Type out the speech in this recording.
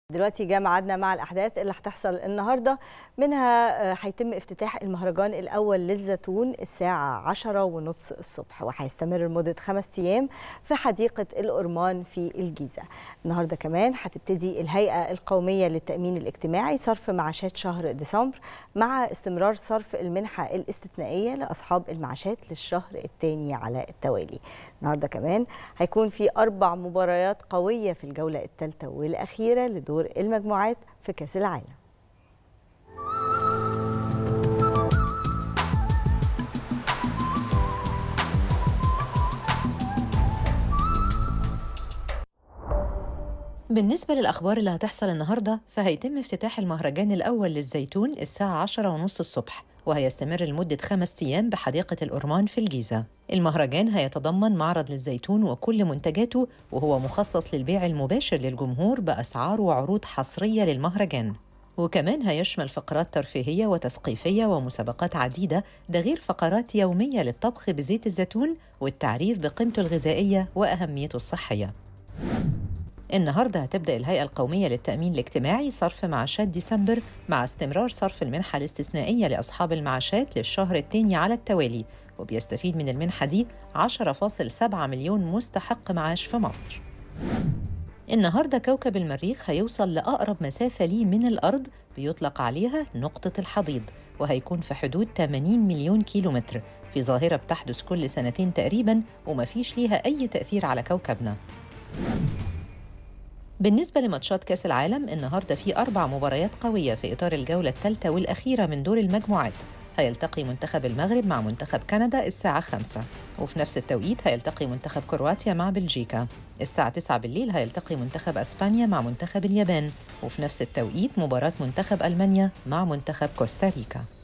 دلوقتي جاء ميعادنا مع الاحداث اللي هتحصل النهارده منها هيتم افتتاح المهرجان الاول للزيتون الساعه 10 ونص الصبح وهيستمر لمده خمس ايام في حديقه الأرمان في الجيزه. النهارده كمان هتبتدي الهيئه القوميه للتامين الاجتماعي صرف معاشات شهر ديسمبر مع استمرار صرف المنحه الاستثنائيه لاصحاب المعاشات للشهر الثاني على التوالي. النهارده كمان هيكون في اربع مباريات قويه في الجوله الثالثه والاخيره لدور دور المجموعات في كأس العالم بالنسبة للأخبار اللي هتحصل النهاردة فهيتم افتتاح المهرجان الأول للزيتون الساعة 10 ونص الصبح وهيستمر لمدة خمس أيام بحديقة الأورمان في الجيزة المهرجان هيتضمن معرض للزيتون وكل منتجاته وهو مخصص للبيع المباشر للجمهور بأسعار وعروض حصرية للمهرجان وكمان هيشمل فقرات ترفيهية وتثقيفية ومسابقات عديدة ده غير فقرات يومية للطبخ بزيت الزيتون والتعريف بقيمته الغذائية وأهميته الصحية النهارده هتبدا الهيئه القوميه للتامين الاجتماعي صرف معاشات ديسمبر مع استمرار صرف المنحه الاستثنائيه لاصحاب المعاشات للشهر الثاني على التوالي وبيستفيد من المنحه دي 10.7 مليون مستحق معاش في مصر النهارده كوكب المريخ هيوصل لاقرب مسافه ليه من الارض بيطلق عليها نقطه الحضيض وهيكون في حدود 80 مليون كيلومتر في ظاهره بتحدث كل سنتين تقريبا ومفيش ليها اي تاثير على كوكبنا بالنسبة لماتشات كأس العالم النهاردة في أربع مباريات قوية في إطار الجولة الثالثة والأخيرة من دور المجموعات هيلتقي منتخب المغرب مع منتخب كندا الساعة 5 وفي نفس التوقيت هيلتقي منتخب كرواتيا مع بلجيكا الساعة 9 بالليل هيلتقي منتخب أسبانيا مع منتخب اليابان وفي نفس التوقيت مباراة منتخب ألمانيا مع منتخب كوستاريكا